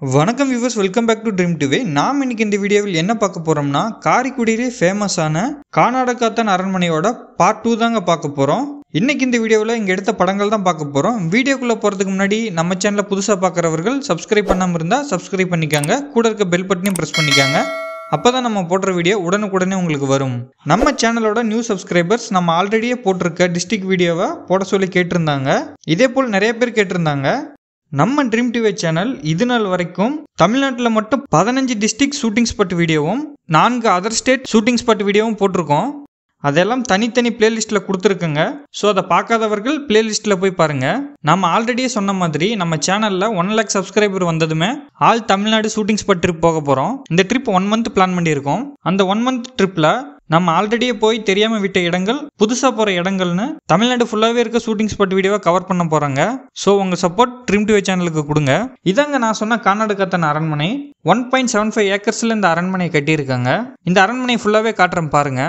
வணக்கம் viewers welcome back to dream டுவே நாம் இன்னைக்கு இந்த வீடியோவில் என்ன பார்க்க போறோம்னா காரைக்குடியிலே ஃபேமஸான கானாடகாத்தன் அரண்மனையோட பார்ட் டூ தாங்க பார்க்க போறோம் இன்னைக்கு இந்த வீடியோவில் இங்கே எடுத்த படங்கள் தான் பார்க்க போறோம் வீடியோக்குள்ள போறதுக்கு முன்னாடி நம்ம சேனலை புதுசாக பார்க்குறவர்கள் சப்ஸ்கிரைப் பண்ணாமல் இருந்தால் சப்ஸ்கிரைப் பண்ணிக்கோங்க கூட இருக்க பெல் பட்டனையும் ப்ரெஸ் பண்ணிக்கோங்க அப்பதான் நம்ம போடுற வீடியோ உடனுக்குடனே உங்களுக்கு வரும் நம்ம சேனலோட நியூ சப்ஸ்கிரைபர்ஸ் நம்ம ஆல்ரெடியே போட்டிருக்க டிஸ்ட்ரிக்ட் வீடியோவை போட சொல்லி கேட்டிருந்தாங்க இதே போல் நிறைய பேர் கேட்டிருந்தாங்க நம்ம ட்ரீம் டிவி சேனல் இது நாள் வரைக்கும் தமிழ்நாட்டில் மட்டும் பதினஞ்சு டிஸ்ட்ரிக்ட் ஷூட்டிங் ஸ்பாட் வீடியோவும் நான்கு அதர் ஸ்டேட் ஷூட்டிங் ஸ்பாட் வீடியோவும் போட்டிருக்கோம் அதெல்லாம் தனித்தனி பிளேலிஸ்ட்டில் கொடுத்துருக்குங்க ஸோ அதை பார்க்காதவர்கள் பிளேலிஸ்ட்டில் போய் பாருங்க நம்ம ஆல்ரெடியே சொன்ன மாதிரி நம்ம சேனலில் ஒன் லேக் சப்ஸ்கிரைபர் வந்ததுமே all Tamil Nadu shooting spot trip போக போகிறோம் இந்த ட்ரிப் ஒன் மந்த் பிளான் பண்ணியிருக்கோம் அந்த ஒன் மந்த் ட்ரிப்பில் நம்ம ஆல்ரெடியே போய் தெரியாமல் விட்ட இடங்கள் புதுசாக போகிற இடங்கள்னு தமிழ்நாடு ஃபுல்லாகவே இருக்க ஷூட்டிங் ஸ்பாட் வீடியோவை கவர் பண்ண போகிறாங்க ஸோ உங்கள் சப்போர்ட் ட்ரீம் டிவி சேனலுக்கு கொடுங்க இதாங்க நான் சொன்ன கார்நாடகத்தன் அரண்மனை ஒன் பாயிண்ட் செவன் ஃபைவ் ஏக்கர்ஸில் இந்த அரண்மனையை கட்டியிருக்காங்க இந்த அரண்மனை ஃபுல்லாகவே காட்டுறேன் பாருங்க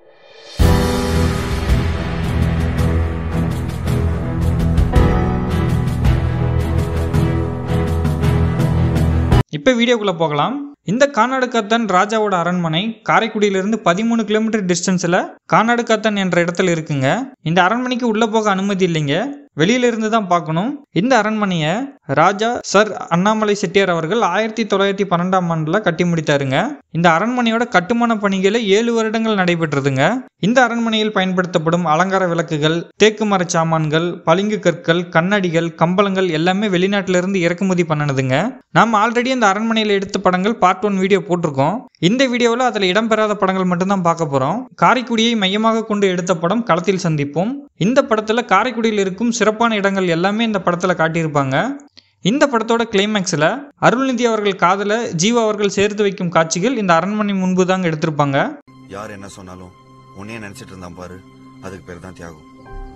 இப்போ வீடியோக்குள்ளே போகலாம் இந்த கானாடுகாத்தன் ராஜாவோட அரண்மனை காரைக்குடியிலிருந்து பதிமூணு கிலோமீட்டர் டிஸ்டன்ஸில் கானாடுகாத்தன் என்ற இடத்துல இருக்குங்க இந்த அரண்மனைக்கு உள்ளே போக அனுமதி இல்லைங்க வெளியில இருந்து தான் பார்க்கணும் இந்த அரண்மனையை ராஜா சர் அண்ணாமலை செட்டியார் அவர்கள் ஆயிரத்தி தொள்ளாயிரத்தி பன்னெண்டாம் ஆண்டுல கட்டி முடித்தாருங்க இந்த அரண்மனையோட கட்டுமான பணிகளை ஏழு வருடங்கள் நடைபெற்றதுங்க இந்த அரண்மனையில் பயன்படுத்தப்படும் அலங்கார விளக்குகள் தேக்கு மர சாமான்கள் பளிங்கு கற்கள் கண்ணாடிகள் கம்பளங்கள் எல்லாமே வெளிநாட்டில இருந்து இறக்குமதி பண்ணனதுங்க நாம் ஆல்ரெடி அந்த அரண்மனையில் எடுத்த படங்கள் பார்ட் ஒன் வீடியோ போட்டிருக்கோம் இந்த வீடியோவில் அதில் இடம்பெறாத படங்கள் மட்டும்தான் பார்க்க போறோம் காரைக்குடியை மையமாக கொண்டு எடுத்த படம் களத்தில் சந்திப்போம் இந்த படத்துல காரைக்குடியில் இருக்கும் சிறப்பான இடங்கள் எல்லாமே இந்த படத்துல காட்டியிருப்பாங்க இந்த படத்தோட கிளைமேக்ஸில் அருள்நிதி அவர்கள் காதல ஜீவா அவர்கள் சேர்த்து வைக்கும் காட்சிகள் இந்த அரண்மனை முன்பு தாங்க எடுத்திருப்பாங்க யார் என்ன சொன்னாலும் உன்னையே நினைச்சிட்டு இருந்தான் பாரு அதுக்கு பேர் தான் தியாகம்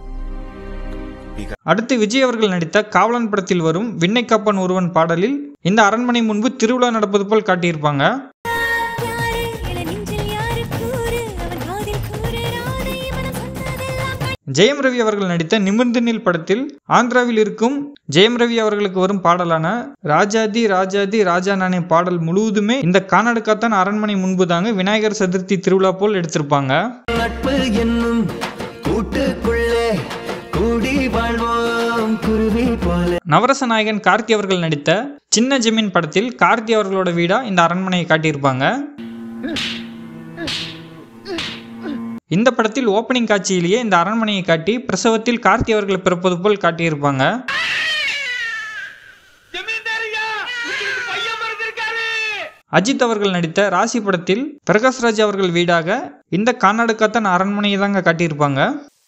அடுத்து விஜய் அவர்கள் நடித்த காவலன் படத்தில் வரும் விண்ணை காப்பன் ஒருவன் பாடலில் இந்த அரண்மனை முன்பு திருவிழா நடப்பது போல் காட்டியிருப்பாங்க யாரு என நெஞ்சில் யாரு கூறு அவன் காதில் கூறு ராதை மனம் சொன்னதெல்லாம் ஜெயம் ரவி அவர்கள் நடித்த நிமிர்ந்து நில் படத்தில் ஆந்திராவில் இருக்கும் ஜெயம் ரவி அவர்களுக்கு வரும் பாடலான ராஜாதி ராஜாதி ராஜா நானே பாடல் முழுவதுமே இந்த கானாடுகாத்தான் அரண்மனை முன்பு தாங்க விநாயகர் சதுர்த்தி திருவிழா போல் எடுத்திருப்பாங்க நட்பு என்னும் கூட்டுக்குள்ளே கூடி வாழ்வோம் குருவி போல நவரச நாயகன் கார்த்தி அவர்கள் நடித்த சின்ன ஜமீன் படத்தில் கார்த்தி அவர்களோட வீடா இந்த அரண்மனையை காட்டியிருப்பாங்க இந்த படத்தில் ஓப்பனிங் காட்சியிலேயே இந்த அரண்மனையை காட்டி பிரசவத்தில் கார்த்தி அவர்கள் பிறப்பது போல் காட்டியிருப்பாங்க அஜித் அவர்கள் நடித்த ராசி படத்தில் பிரகாஷ்ராஜ் அவர்கள் வீடாக இந்த கானாடுகாத்தன் அரண்மனையை தாங்க காட்டியிருப்பாங்க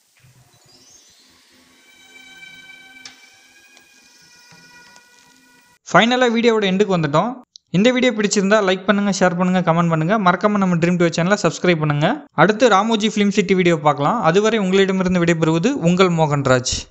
ஃபைனலாக வீடியோவோட எண்டுக்கு வந்துட்டோம் இந்த வீடியோ பிடிச்சிருந்தா லைக் பண்ணுங்க ஷேர் பண்ணுங்க கமெண்ட் பண்ணுங்க மறக்காம நம்ம ட்ரீம் டூ சேனலை சப்ஸ்கிரைப் பண்ணுங்க அடுத்து ராமோஜி ஃபிலிம் சிட்டி வீடியோ பார்க்கலாம் அதுவரை உங்களிடமிருந்து விடைபெறுவது உங்கள் மோகன்ராஜ்